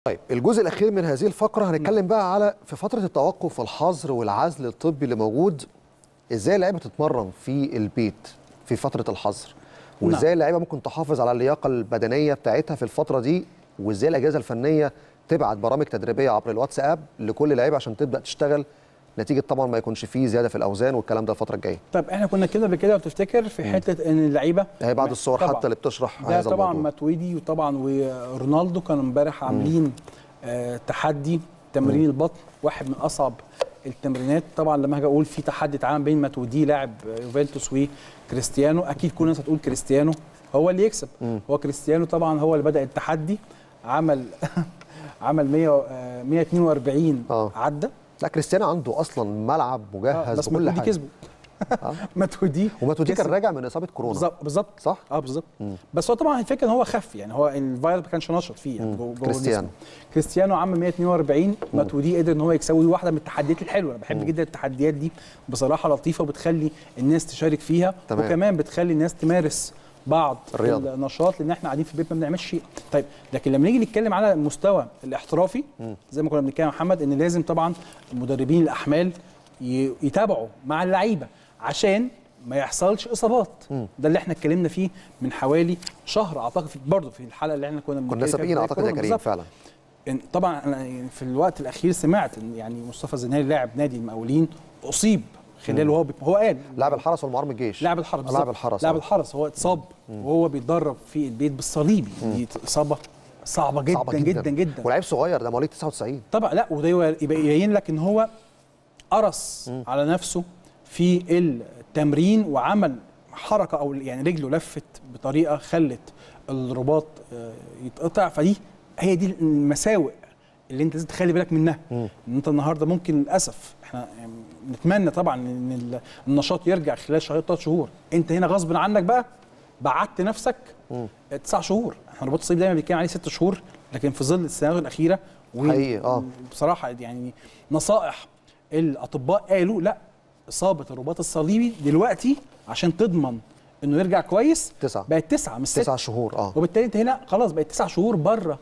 طيب الجزء الاخير من هذه الفقره هنتكلم بقى على في فتره التوقف والحظر والعزل الطبي اللي موجود ازاي اللعيبه تتمرن في البيت في فتره الحظر وازاي اللعيبه ممكن تحافظ على اللياقه البدنيه بتاعتها في الفتره دي وازاي الاجهزه الفنيه تبعت برامج تدريبيه عبر الواتساب لكل لعيبه عشان تبدا تشتغل نتيجه طبعا ما يكونش فيه زياده في الاوزان والكلام ده الفتره الجايه طب احنا كنا كده قبل كده وتفتكر في حته ان اللعيبه هي بعض الصور طبعاً. حتى اللي بتشرح ده هذا طبعا الموضوع ماتويدي وطبعا ورونالدو كانوا امبارح عاملين آه تحدي تمرين البطن واحد من اصعب التمرينات طبعا لما هاجي اقول في تحدي اتعمل بين ماتويدي لاعب يوفنتوس وكريستيانو اكيد كل الناس هتقول كريستيانو هو اللي يكسب هو كريستيانو طبعا هو اللي بدا التحدي عمل عمل 100 آه، 142 آه. عدى لا كريستيانو عنده اصلا ملعب آه، مجهز بس بكل ماتويدي حاجه كسبه ماتويدي وماتودي كان كسب. راجع من اصابه كورونا بالظبط بالظبط صح؟ اه بالظبط بس هو طبعا الفكره ان هو خف يعني هو الفيروس ما كانش نشط فيه يعني جوه جوه كريستيانو. جسمه. كريستيانو عمل 142 ماتودي قدر ان هو يكسبه دي واحده من التحديات الحلوه انا بحب جدا التحديات دي بصراحه لطيفه وبتخلي الناس تشارك فيها تمام. وكمان بتخلي الناس تمارس بعض الرياضة. النشاط لان احنا قاعدين في البيت ما بنعملش شيء طيب لكن لما نيجي نتكلم على المستوى الاحترافي زي ما كنا بنتكلم يا محمد ان لازم طبعا مدربين الاحمال ي- يتابعوا مع اللعيبه عشان ما يحصلش اصابات ده اللي احنا اتكلمنا فيه من حوالي شهر اعتقد في برضه في الحلقه اللي احنا كنا كنا بنتكلم فيها سابقين في اعتقد يا كورونا كريم بالظبط. فعلا إن طبعا انا يعني في الوقت الاخير سمعت ان يعني مصطفى الزناري لاعب نادي المقاولين اصيب خلال وهو بي... هو قال لاعب الحرس والمعار الجيش لاعب الحرس لاعب بالظبط. الحرس لاعب آه. الحرس هو اتصاب وهو بيتدرب في البيت بالصليبي دي اصابه صعبه جدا صعبة جدا جدا, جدا. ولاعيب صغير ده مواليد 99 طبعا لا وده يبقى يبين لك ان هو قرص على نفسه في التمرين وعمل حركه او يعني رجله لفت بطريقه خلت الرباط آه، يتقطع فدي هي دي المساوئ اللي انت لازم تخلي بالك منها ان انت النهارده ممكن للاسف احنا يعني نتمنى طبعا ان ال- النشاط يرجع خلال شهر ثلاث شهور انت هنا غصب عنك بقى بعدت نفسك تسع شهور احنا رباط الصليب دايما بيتكلم عليه ست شهور لكن في ظل السنوات الاخيره و- حقيقي، آه. بصراحه يعني نصائح الاطباء قالوا لا اصابه الرباط الصليبي دلوقتي عشان تضمن انه يرجع كويس تسعة. بقت تسعه مش تسع ست شهور اه وبالتالي انت هنا خلاص بقت تسع شهور بره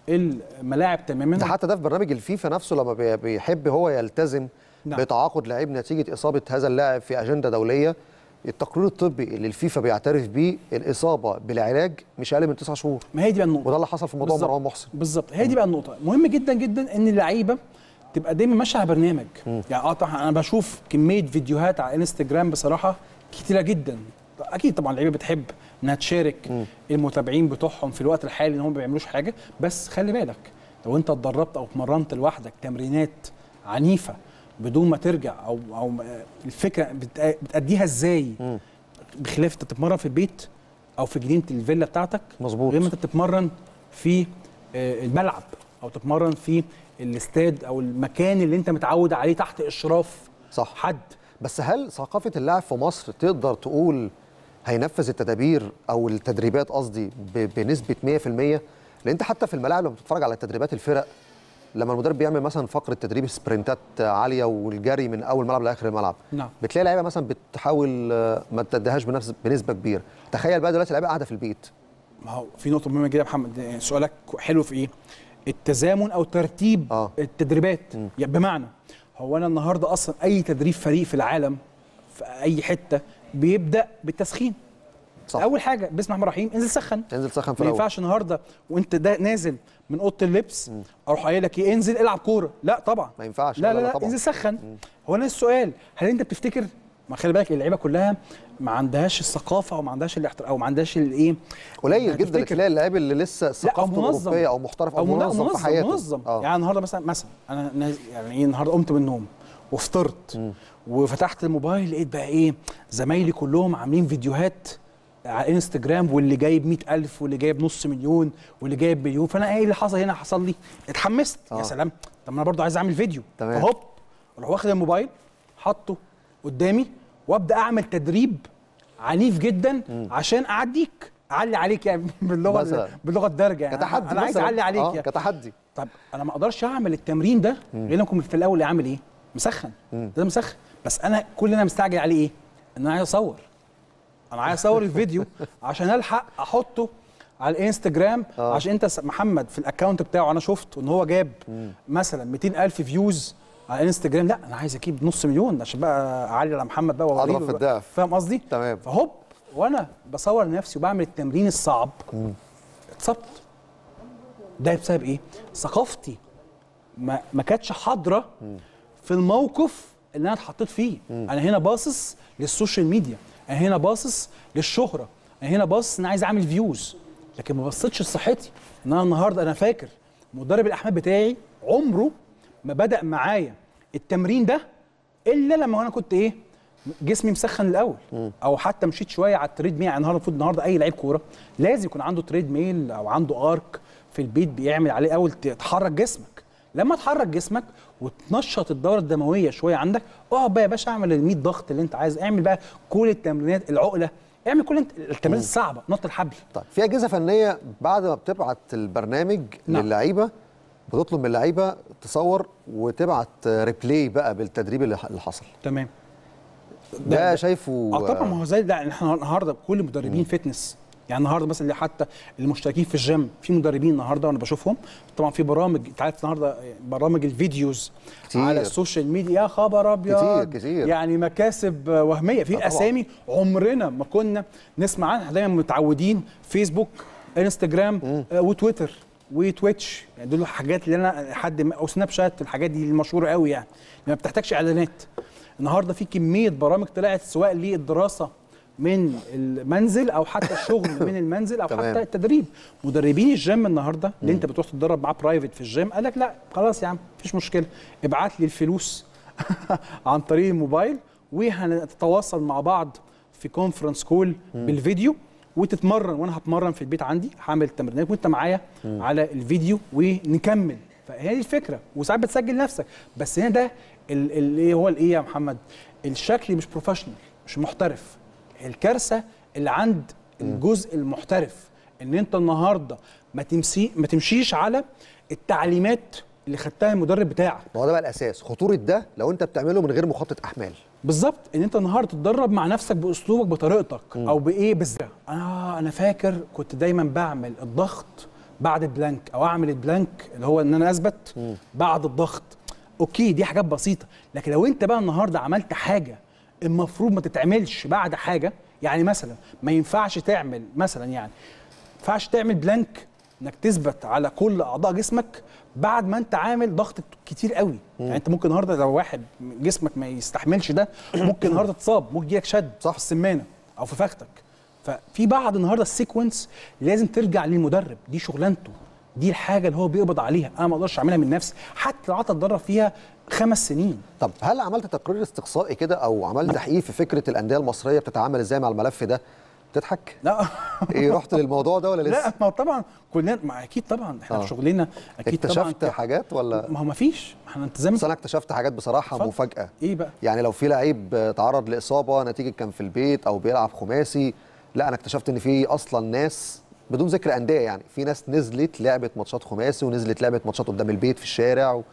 الملاعب تماما ده حتى ده في برنامج الفيفا نفسه لما بي- بيحب هو يلتزم نعم. بتعاقد لعيب نتيجه اصابه هذا اللاعب في اجنده دوليه التقرير الطبي اللي الفيفا بيعترف بيه الاصابه بالعلاج مش اقل من تسع شهور ما هي دي بقى النقطه وده اللي حصل في موضوع بالظبط. مروان محسن بالظبط هي دي بقى النقطه مهم جدا جدا ان اللعيبه تبقى دايما ماشيه على برنامج يعني اه طبعا انا بشوف كميه فيديوهات على انستجرام بصراحه كتيره جدا اكيد طبعا اللعيبه بتحب انها تشارك المتابعين بتوعهم في الوقت الحالي ان هم ما بيعملوش حاجه بس خلي بالك لو انت اتدربت او اتمرنت لوحدك تمرينات عنيفه بدون ما ترجع او او الفكره بت- بتاديها ازاي بخلاف انت بتتمرن في البيت او في جنينه الفيلا بتاعتك مظبوط. غير ما انت بتتمرن في آه، الملعب او تتمرن في الاستاد او المكان اللي انت متعود عليه تحت اشراف صح حد بس هل ثقافه اللاعب في مصر تقدر تقول هينفذ التدابير او التدريبات قصدي ب- بنسبه 100% لان انت حتى في الملاعب لما بتتفرج على تدريبات الفرق لما المدرب بيعمل مثلا فقره تدريب سبرنتات عاليه والجري من اول ملعب لاخر الملعب نعم. بتلاقي لعيبه مثلا بتحاول آه، ما تديهاش بنفس بنسبه كبيره تخيل بقى دلوقتي لعيبه قاعده في البيت ما هو في نقطه مهمه جدا يا محمد يعني سؤالك حلو في ايه التزامن او ترتيب آه. التدريبات يعني بمعنى هو انا النهارده اصلا اي تدريب فريق في العالم في اي حته بيبدا بالتسخين صح اول حاجه بسم الله الرحمن الرحيم انزل سخن انزل سخن في ما الاول ينفعش النهارده وانت ده نازل من اوضه اللبس اروح قايل لك ايه انزل العب كوره لا طبعا ما ينفعش لا لا, لا, طبعا انزل سخن هو انا السؤال هل انت بتفتكر ما خلي بالك اللعيبه كلها ما عندهاش الثقافه او ما عندهاش الاحترام او ما عندهاش الايه قليل جدا هتفتكر. تلاقي اللاعب اللي لسه لا او ثقافته منظم اوروبيه او محترف او, من- منظم, في حياته منظم آه. يعني النهارده مثلا مثلا انا ناز- يعني ايه النهارده قمت من النوم وفطرت وفتحت الموبايل لقيت بقى ايه زمايلي كلهم عاملين فيديوهات على انستجرام واللي جايب مئة ألف واللي جايب نص مليون واللي جايب مليون فانا ايه اللي حصل هنا حصل لي اتحمست آه. يا سلام طب ما انا برضو عايز اعمل فيديو تمام. فهوب اروح واخد الموبايل حاطه قدامي وابدا اعمل تدريب عنيف جدا عشان اعديك اعلي عليك يعني باللغه مثلاً. باللغه الدارجه يعني كتحدي انا عايز مثلاً. اعلي عليك آه يعني. كتحدي طب انا ما اقدرش اعمل التمرين ده غير لما اكون في الاول اعمل ايه مسخن ده مسخن بس انا كل اللي انا مستعجل عليه ايه ان انا عايز اصور انا عايز اصور الفيديو عشان الحق احطه على الانستجرام آه. عشان انت س- محمد في الاكونت بتاعه انا شفت ان هو جاب مثلا 200 الف فيوز على الانستجرام لا انا عايز اجيب نص مليون عشان بقى اعلي على محمد بقى وأوريه أضرب في بقى. الضعف. فاهم قصدي تمام. فهوب وانا بصور نفسي وبعمل التمرين الصعب اتصبت ده بسبب ايه ثقافتي ما ما كانتش حاضره في الموقف اللي انا اتحطيت فيه انا هنا باصص للسوشيال ميديا انا هنا باصص للشهره انا هنا باصص ان أنا عايز اعمل فيوز لكن ما بصيتش لصحتي ان انا النهارده انا فاكر مدرب الاحمال بتاعي عمره ما بدا معايا التمرين ده الا لما انا كنت ايه جسمي مسخن الاول او حتى مشيت شويه على التريد ميل يعني النهارده المفروض النهارده اي لعيب كوره لازم يكون عنده تريد ميل او عنده ارك في البيت بيعمل عليه اول ت- تحرك جسمك لما تحرك جسمك وتنشط الدوره الدمويه شويه عندك اقعد بقى يا باشا اعمل ال 100 ضغط اللي انت عايز اعمل بقى كل التمرينات العقله اعمل كل انت التمرينات الصعبه نط الحبل طيب في اجهزه فنيه بعد ما بتبعت البرنامج نعم. للعيبه بتطلب من اللعيبه تصور وتبعت ريبلاي بقى بالتدريب اللي اللي حصل تمام ده شايفه اه طبعا ما هو زي لا احنا النهارده كل مدربين فتنس يعني النهارده مثلا اللي حتى المشتركين في الجيم في مدربين النهارده وانا بشوفهم طبعا في برامج انت عارف النهارده برامج الفيديوز كتير. على السوشيال ميديا يا خبر ابيض كتير- كتير. يعني مكاسب وهميه في طبعاً. اسامي عمرنا ما كنا نسمع عنها إحنا دايما متعودين فيسبوك انستجرام آه، وتويتر وتويتش يعني دول الحاجات اللي انا حد ما- او سناب شات الحاجات دي المشهوره قوي يعني ما بتحتاجش اعلانات النهارده في كميه برامج طلعت سواء للدراسه من المنزل او حتى الشغل من المنزل او تمام. حتى التدريب مدربين الجيم النهارده اللي انت بتروح تتدرب معاه برايفت في الجيم قال لك لا خلاص يا عم مفيش مشكله ابعت لي الفلوس عن طريق الموبايل وهنتواصل مع بعض في كونفرنس كول بالفيديو وتتمرن وانا هتمرن في البيت عندي هعمل التمرينات وانت معايا على الفيديو ونكمل فهي دي الفكره وساعات بتسجل نفسك بس هنا ده ال- ال- ايه هو الايه يا محمد الشكل مش بروفيشنال مش محترف الكارثه اللي عند الجزء المحترف ان انت النهارده ما تمسي ما تمشيش على التعليمات اللي خدتها المدرب بتاعك ما هو ده بقى الاساس خطوره ده لو انت بتعمله من غير مخطط احمال بالظبط ان انت النهارده تتدرب مع نفسك باسلوبك بطريقتك او بايه بالذات انا انا فاكر كنت دايما بعمل الضغط بعد البلانك او اعمل البلانك اللي هو ان انا اثبت بعد الضغط اوكي دي حاجات بسيطه لكن لو انت بقى النهارده عملت حاجه المفروض ما تتعملش بعد حاجه يعني مثلا ما ينفعش تعمل مثلا يعني ما ينفعش تعمل بلانك انك تثبت على كل اعضاء جسمك بعد ما انت عامل ضغط كتير قوي يعني انت ممكن النهارده لو واحد جسمك ما يستحملش ده ممكن النهارده تصاب ممكن يجيلك شد صح. في السمانه او في فخدك ففي بعض النهارده السيكونس لازم ترجع للمدرب دي شغلانته دي الحاجه اللي هو بيقبض عليها انا ما اقدرش اعملها من نفسي حتى لو قعدت اتدرب فيها خمس سنين طب هل عملت تقرير استقصائي كده او عملت تحقيق في فكره الانديه المصريه بتتعامل ازاي مع الملف ده تضحك لا ايه رحت للموضوع ده ولا لسه لا ما طبعا كلنا ما اكيد طبعا احنا آه. في شغلنا اكيد طبعا اكتشفت ك- حاجات ولا ما هو ما فيش احنا انت زي ما بس انا اكتشفت حاجات بصراحه اتفضل. مفاجاه ايه بقى يعني لو في لعيب تعرض لاصابه نتيجه كان في البيت او بيلعب خماسي لا انا اكتشفت ان في اصلا ناس بدون ذكر انديه يعني في ناس نزلت لعبت ماتشات خماسي ونزلت لعبت ماتشات قدام البيت في الشارع و...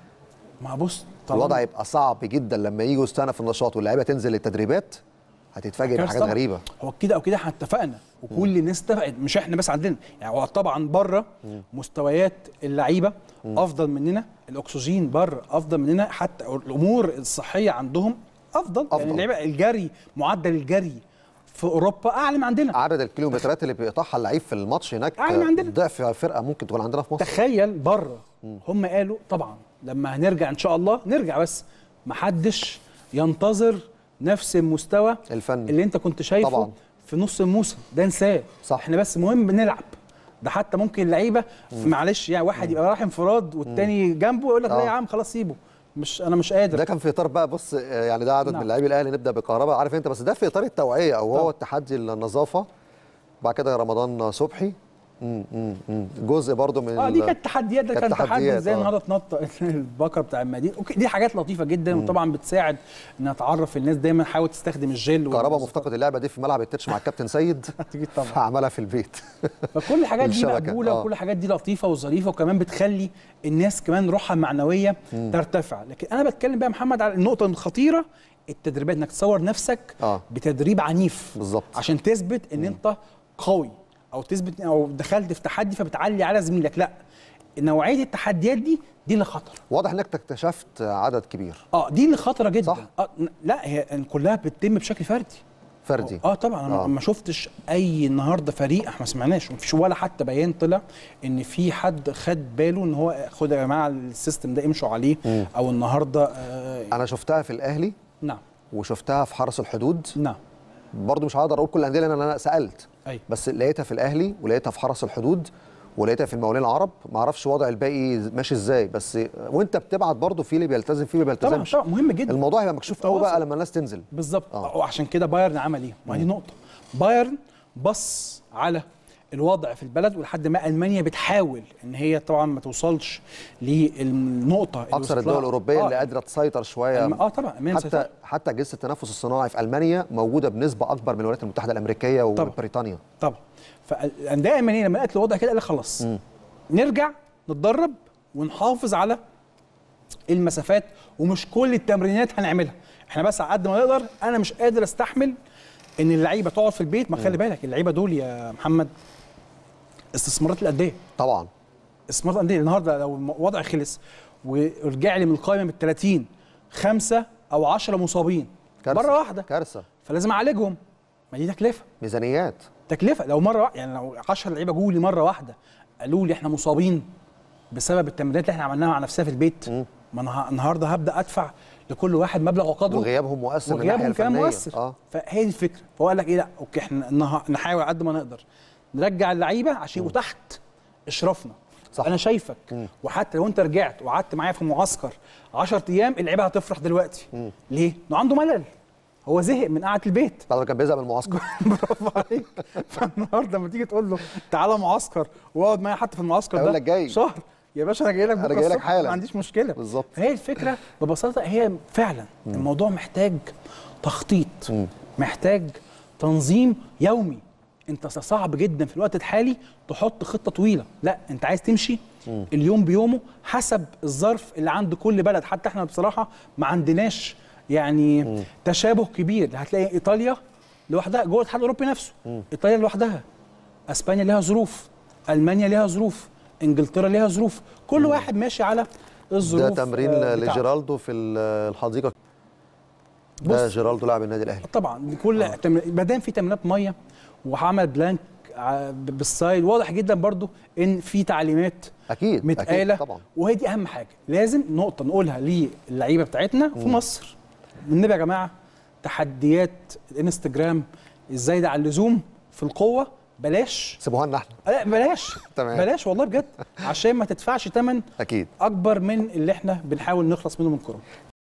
ما بص طبعا الوضع يبقى صعب جدا لما يجوا سنه في النشاط واللعيبه تنزل للتدريبات هتتفاجئ كارثة بحاجات طبعاً. غريبه هو كده او كده احنا اتفقنا وكل الناس اتفقت مش احنا بس عندنا يعني هو طبعا بره مستويات اللعيبه افضل مننا الاكسجين بره افضل مننا حتى الامور الصحيه عندهم افضل, أفضل. يعني اللعيبه الجري معدل الجري في اوروبا اعلى من عندنا عدد الكيلومترات اللي بيقطعها اللعيب في الماتش هناك أعلى من عندنا. ضعف فرقه ممكن تكون عندنا في مصر تخيل بره هم قالوا طبعا لما هنرجع ان شاء الله نرجع بس محدش ينتظر نفس المستوى الفني. اللي انت كنت شايفه طبعاً. في نص الموسم ده انساه صح. احنا بس مهم بنلعب ده حتى ممكن اللعيبه معلش يعني واحد يبقى رايح انفراد والتاني جنبه يقول لك لا آه. يا عم خلاص سيبه مش انا مش قادر ده كان في اطار بقى بص آه، يعني ده عدد نعم. من لاعبي الاهلي نبدا بكهرباء عارف انت بس ده في اطار التوعيه او هو التحدي النظافه بعد كده رمضان صبحي مم، مم، مم. جزء برضو من اه دي ال- كانت تحديات ده كانت كان تحدي تحديات، ازاي آه. النهارده تنطق البكر بتاع المدينه اوكي دي حاجات لطيفه جدا وطبعا بتساعد انها تعرف الناس دايما حاول تستخدم الجل كهرباء والمز- مفتقد اللعبه دي في ملعب التتش مع الكابتن سيد أكيد طبعا. فعملها في البيت فكل الحاجات دي الشبكة، مقبوله آه. وكل الحاجات دي لطيفه وظريفه وكمان بتخلي الناس كمان روحها المعنويه ترتفع لكن انا بتكلم بقى يا محمد على النقطه الخطيره التدريبات انك تصور نفسك آه. بتدريب عنيف بالظبط. عشان تثبت ان انت قوي او تثبت او دخلت في تحدي فبتعلي على زميلك لا نوعيه التحديات دي دي اللي خطر واضح انك اكتشفت عدد كبير اه دي اللي خطره جدا صح. آه ن- لا هي كلها بتتم بشكل فردي فردي اه طبعا انا آه. ما شفتش اي النهارده فريق احنا ما سمعناش مفيش ولا حتى بيان طلع ان في حد خد باله ان هو خد يا جماعه السيستم ده امشوا عليه او النهارده آه انا شفتها في الاهلي نعم وشفتها في حرس الحدود نعم برضو مش هقدر اقول كل الانديه لان انا سالت ايوه بس لقيتها في الاهلي ولقيتها في حرس الحدود ولقيتها في المقاولين العرب ما اعرفش وضع الباقي ماشي ازاي بس وانت بتبعت برضو في اللي بيلتزم في اللي ما طبعا بيلتزمش طبعا مهم جدا الموضوع هيبقى مكشوف قوي بقى التواصل. لما الناس تنزل بالظبط آه. وعشان كده بايرن عمل ايه؟ ما دي نقطة بايرن بص على الوضع في البلد ولحد ما المانيا بتحاول ان هي طبعا ما توصلش للنقطة اللي اكثر وصلت الدول لها. الاوروبيه آه. اللي قادره تسيطر شويه الم- اه طبعا المانيا حتى سيطرة. حتى اجهزه التنفس الصناعي في المانيا موجوده بنسبه اكبر من الولايات المتحده الامريكيه طبعا. وبريطانيا طبعا فالانديه الالمانيه لما لقت الوضع كده قال لك خلاص نرجع نتدرب ونحافظ على المسافات ومش كل التمرينات هنعملها احنا بس على قد ما نقدر انا مش قادر استحمل ان اللعيبه تقعد في البيت ما خلي بالك اللعيبه دول يا محمد استثمارات الانديه طبعا استثمارات الانديه النهارده لو الوضع خلص ورجع لي من القائمه من 30 خمسه او 10 مصابين كارثة. مره واحده كارثه فلازم اعالجهم ما دي تكلفه ميزانيات تكلفه لو مره واحدة يعني لو 10 لعيبه جولي مره واحده قالوا لي احنا مصابين بسبب التمرينات اللي احنا عملناها مع نفسنا في البيت ما انا ه- النهارده هبدا ادفع لكل واحد مبلغ وقدره وغيابهم مؤثر من الناحيه وغيابهم كمان الفنيه مؤثر اه فهي دي الفكره فهو قال لك ايه لا اوكي احنا نه- نحاول على قد ما نقدر نرجع اللعيبه عشان يبقوا تحت اشرافنا صح. انا شايفك وحتى لو انت رجعت وقعدت معايا في معسكر 10 ايام اللعيبه هتفرح دلوقتي ليه؟ انه عنده ملل هو زهق من قعده البيت بعد ما كان بيزهق من المعسكر برافو عليك فالنهارده لما تيجي تقول له تعالى معسكر واقعد معايا حتى في المعسكر هيقول ده لك جاي. شهر يا باشا انا جاي لك أنا بكره جاي لك الصبح، حالا. ما عنديش مشكله بالظبط. هي الفكره ببساطه هي فعلا الموضوع محتاج تخطيط محتاج تنظيم يومي انت صعب جدا في الوقت الحالي تحط خطه طويله لا انت عايز تمشي اليوم بيومه حسب الظرف اللي عند كل بلد حتى احنا بصراحه ما عندناش يعني تشابه كبير هتلاقي ايطاليا لوحدها جوه الاتحاد الاوروبي نفسه ايطاليا لوحدها اسبانيا ليها ظروف المانيا ليها ظروف انجلترا ليها ظروف كل واحد ماشي على الظروف ده تمرين آه، بتاعته. لجيرالدو في ال- الحديقه ده بص. جيرالدو لاعب النادي الاهلي طبعا كل ما دام في تمرينات ميه وعمل بلانك ع- ب- بالسايد واضح جدا برضو ان في تعليمات اكيد متقاله اكيد طبعا وهي دي اهم حاجه لازم نقطه نقولها للعيبه بتاعتنا في مصر والنبي يا جماعه تحديات الانستجرام الزايده عن اللزوم في القوه بلاش سيبوها لنا احنا لا بلاش تمام. بلاش والله بجد عشان ما تدفعش ثمن اكيد اكبر من اللي احنا بنحاول نخلص منه من كورونا